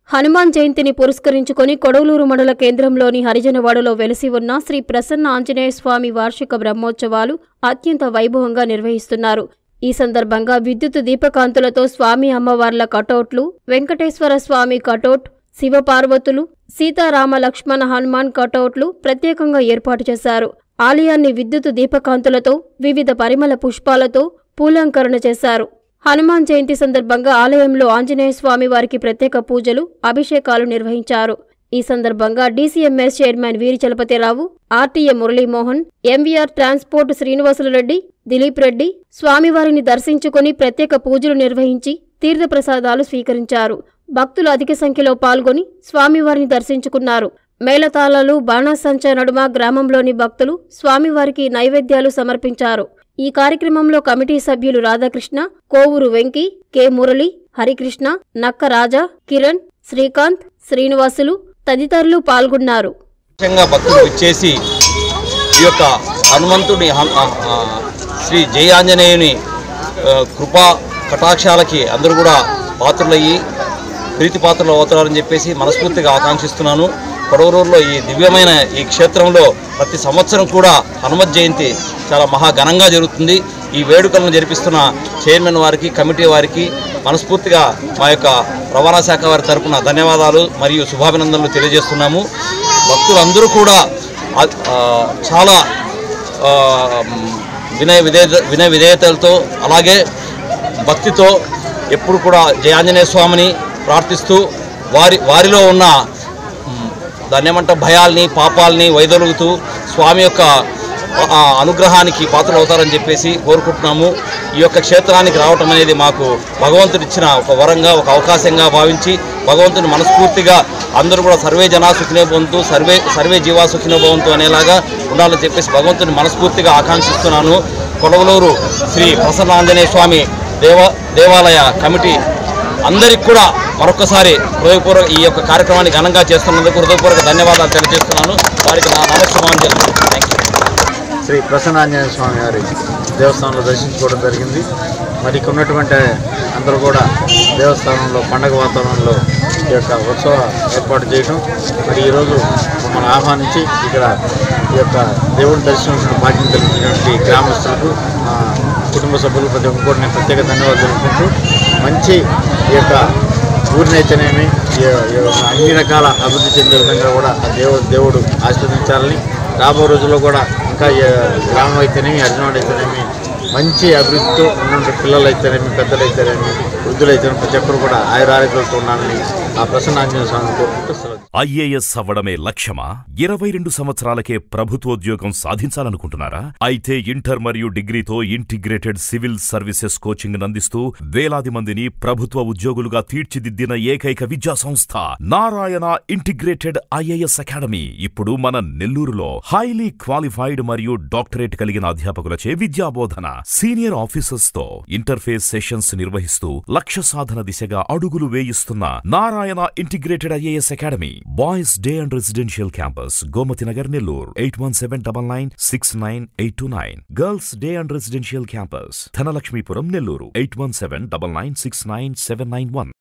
హనుమాన్ జయంతిని పురస్కరించుకొని కొడవలూరు మండల కేంద్రంలోని హరిజనవాడలో వెలసి ఉన్న శ్రీ ప్రసన్న ఆంజనేయ స్వామి వార్షిక బ్రహ్మోత్సవాలు అత్యంత వైభవంగా నిర్వహిస్తున్నారు ఈ సందర్భంగా విద్యుత్ దీపకాంతులతో స్వామి అమ్మవార్ల కటౌట్లు వెంకటేశ్వర స్వామి కటౌట్ శివపార్వతులు సీతారామ లక్ష్మణ హనుమాన్ కటౌట్లు ప్రత్యేకంగా ఏర్పాటు చేశారు ఆలయాన్ని విద్యుత్ దీపకాంతులతో వివిధ పరిమళ పుష్పాలతో పూలంకరణ చేశారు హనుమాన్ జయంతి సందర్భంగా ఆలయంలో ఆంజనేయ స్వామి వారికి ప్రత్యేక పూజలు అభిషేకాలు నిర్వహించారు ఈ సందర్భంగా DCMS chairman Veeri Chalapathirao RTA Muralimohan MVR transport Srinivasulareddy Dileep Reddy స్వామివారిని దర్శించుకుని ప్రత్యేక పూజలు నిర్వహించి తీర్థప్రసాదాలు స్వీకరించారు భక్తులు అధిక సంఖ్యలో పాల్గొని స్వామివారిని దర్శించుకున్నారు మేళతాళాలు బాణాసంచా నడుమ గ్రామంలోని భక్తులు స్వామివారికి నైవేద్యాలు సమర్పించారు ఈ కార్యక్రమంలో కమిటీ సభ్యులు రాధాకృష్ణ కోవూరు వెంకి కె మురళి హరికృష్ణ నక్క రాజా కిరణ్ శ్రీకాంత్ శ్రీనివాసులు తదితరులు పాల్గొన్నారు ముఖ్యంగా భక్తులు ఇచ్చేసి ఈ యొక్క హనుమంతుడి హన్- ఆ, ఆ, శ్రీ జయ ఆంజనేయుని ఆ, కృపా కటాక్షాలకి అందరూ కూడా పాత్రులయ్యి ప్రీతి పాత్రలు అవుతారని చెప్పేసి మనస్ఫూర్తిగా ఆకాంక్షిస్తున్నాను కొడవరూరులో ఈ దివ్యమైన ఈ క్షేత్రంలో ప్రతి సంవత్సరం కూడా హనుమత్ జయంతి చాలా మహా ఘనంగా జరుగుతుంది ఈ వేడుకలను జరిపిస్తున్న చైర్మన్ వారికి కమిటీ వారికి మనస్ఫూర్తిగా మా యొక్క రవాణా శాఖ వారి తరపున ధన్యవాదాలు మరియు శుభాభినందనలు తెలియజేస్తున్నాము భక్తులందరూ కూడా ఆ- ఆ, చాలా ఆ, వినయ విధేయ వినయ విధేయతలతో అలాగే భక్తితో ఎప్పుడు కూడా జయాంజనేయ స్వామిని ప్రార్థిస్తూ వారి వారిలో ఉన్న మ్, దాన్ని ఏమంటారు భయాల్ని పాపాలని వైదొలుగుతూ స్వామి యొక్క ఆ, అనుగ్రహానికి పాత్రలు అవుతారని చెప్పేసి కోరుకుంటున్నాము ఈ యొక్క క్షేత్రానికి రావటం అనేది మాకు భగవంతుడు ఇచ్చిన ఒక వరంగా ఒక అవకాశంగా భావించి భగవంతుని మనస్ఫూర్తిగా అందరూ కూడా సర్వే జనా సుఖినో భవంతు సర్వే సర్వే జీవా సుఖినో భవంతు అనేలాగా ఉండాలని చెప్పేసి భగవంతుని మనస్ఫూర్తిగా ఆకాంక్షిస్తున్నాను కొడవలూరు శ్రీ ప్రసన్నాంజనేయ స్వామి దేవ దేవాలయ కమిటీ అందరికి కూడా మరొకసారి హృదయపూర్వక ఈ యొక్క కార్యక్రమాన్ని ఘనంగా చేస్తున్నందుకు హృదయపూర్వక ధన్యవాదాలు తెలియజేస్తున్నాను వారికి నా నమస్కారం థ్యాంక్ యూ శ్రీ ప్రసన్నాంజనేయ స్వామి వారి దేవస్థానంలో దర్శించుకోవడం జరిగింది మరి ఇక్కడ ఉన్నటువంటి అందరూ కూడా దేవస్థానంలో పండగ వాతావరణంలో ఈ యొక్క ఉత్సవ ఏర్పాటు చేయడం మరి ఈరోజు మమ్మల్ని ఆహ్వానించి ఇక్కడ ఈ యొక్క దేవుడి దర్శనం భాగ్యం కలిగినటువంటి గ్రామస్తులకు మా కుటుంబ సభ్యులు ప్రతి ఒక్కరు కూడా నేను ప్రత్యేక ధన్యవాదాలు తెలుపుకుంటూ మంచి ఈ యొక్క ఊరినైతేనేమి ఈ- ఈ యొక్క అన్ని రకాల అభివృద్ధి చెందే విధంగా కూడా ఆ దేవుడు దేవుడు ఆశీర్వదించాలని రాబో రోజుల్లో కూడా ఇంకా ఈ గ్రామం అయితేనేమి అర్జునుడు అయితేనేమి మంచి అభివృద్ధితో ఉన్నటువంటి పిల్లలు అయితేనేమి పెద్దలు అయితేనేమి వృద్ధులు అయితేనేమి ప్రతి ఒక్కరు కూడా ఆయురారోగ్యాలతో ఉండాలని ఆ ప్రసన్న ఆంజనేయ స్వామిని కోరుకుంటూ సెలవు ఐఏఎస్ అవ్వడమే లక్ష్యమా ఇరవై రెండు సంవత్సరాలకే ప్రభుత్వోద్యోగం సాధించాలనుకుంటున్నారా అయితే ఇంటర్ మరియు డిగ్రీతో ఇంటిగ్రేటెడ్ సివిల్ సర్వీసెస్ కోచింగ్ అందిస్తూ వేలాది మందిని ప్రభుత్వ ఉద్యోగులుగా తీర్చిదిద్దిన ఏకైక విద్యా సంస్థ నారాయణ ఇంటిగ్రేటెడ్ ఐఏఎస్ అకాడమీ ఇప్పుడు మన నెల్లూరులో హైలీ క్వాలిఫైడ్ మరియు డాక్టరేట్ కలిగిన అధ్యాపకులచే విద్యాబోధన సీనియర్ ఆఫీసర్స్ తో ఇంటర్ఫేస్ సెషన్స్ నిర్వహిస్తూ లక్ష్య సాధన దిశగా అడుగులు వేయిస్తున్న Narayana integrated IAS academy boys day and residential campus Gomathi Nagar Nellore eight one seven double nine six nine eight two nine girls day and residential campus Dhanalakshmipuram Nellore eight one seven double nine six nine seven nine one